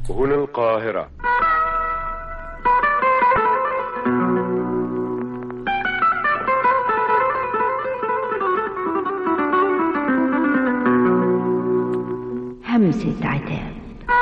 هنا القاهرة همسة عتاب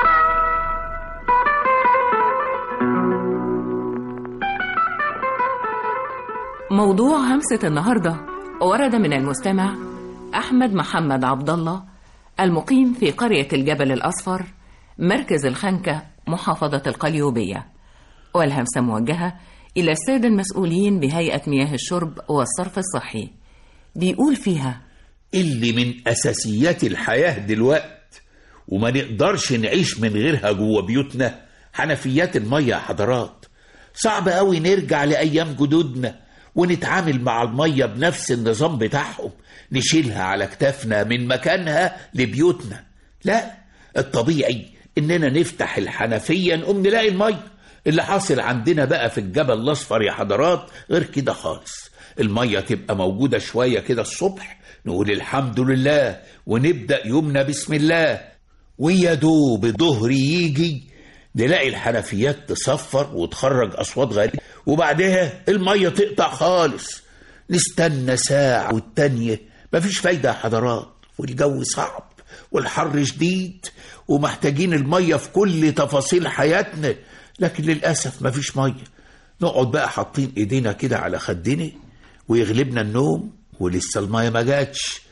موضوع همسة النهاردة ورد من المستمع أحمد محمد عبد الله المقيم في قرية الجبل الأصفر مركز الخنكة محافظة القليوبية والهمسة موجهة إلى السادة المسؤولين بهيئة مياه الشرب والصرف الصحي بيقول فيها اللي من أساسيات الحياة دلوقت وما نقدرش نعيش من غيرها جوه بيوتنا حنفيات المية يا حضرات صعب قوي نرجع لأيام جدودنا ونتعامل مع المية بنفس النظام بتاعهم نشيلها على كتافنا من مكانها لبيوتنا لا الطبيعي إننا نفتح الحنفية نقوم نلاقي المية اللي حاصل عندنا بقى في الجبل الأصفر يا حضرات غير كده خالص المية تبقى موجودة شوية كده الصبح نقول الحمد لله ونبدأ يومنا بسم الله ويا دوب الظهر يجي نلاقي الحنفيات تصفر وتخرج أصوات غريبة وبعدها المية تقطع خالص نستنى ساعة والتانية مفيش فايدة يا حضرات والجو صعب والحر شديد ومحتاجين المية في كل تفاصيل حياتنا لكن للأسف مفيش مية نقعد بقى حاطين ايدينا كده على خدنا ويغلبنا النوم ولسه المية ما جاتش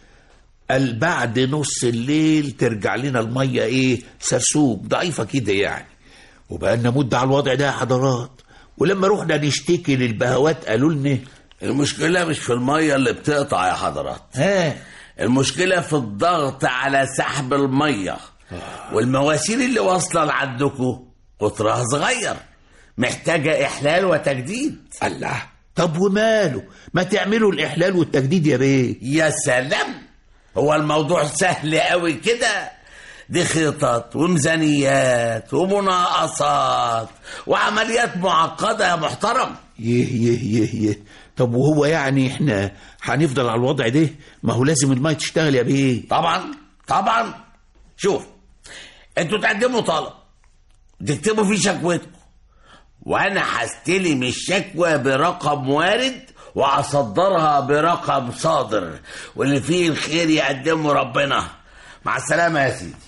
قال بعد نص الليل ترجع لنا المية ايه سرسوب ضعيفة كده يعني وبقالنا مدة على الوضع ده يا حضرات ولما رحنا نشتكي للبهوات قالوا لنا المشكلة مش في المية اللي بتقطع يا حضرات ها المشكلة في الضغط على سحب المية والمواسير اللي واصلة لعندكم قطرها صغير محتاجة إحلال وتجديد الله طب وماله ما تعملوا الإحلال والتجديد يا بيه يا سلام هو الموضوع سهل قوي كده دي خطط وميزانيات ومناقصات وعمليات معقدة يا محترم يه يه يه يه طب وهو يعني احنا هنفضل على الوضع ده ما هو لازم المية تشتغل يا بيه طبعا طبعا شوف انتوا تقدموا طلب تكتبوا فيه شكوتكم وانا هستلم الشكوى برقم وارد وهصدرها برقم صادر واللي فيه الخير يقدمه ربنا مع السلامة يا سيدي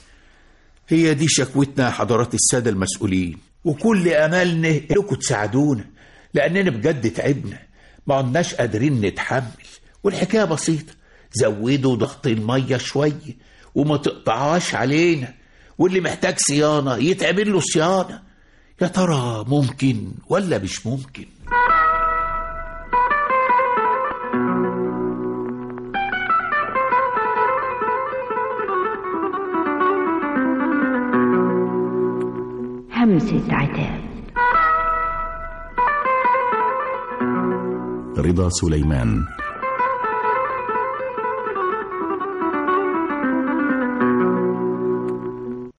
هي دي شكوتنا يا حضرات السادة المسؤولين وكل أملنا إنكم تساعدونا لأننا بجد تعبنا ما عدناش قادرين نتحمل والحكاية بسيطة زودوا ضغط المية شوية وما تقطعهاش علينا واللي محتاج صيانة يتعمل له صيانة يا ترى ممكن ولا مش ممكن همسة عتاب رضا سليمان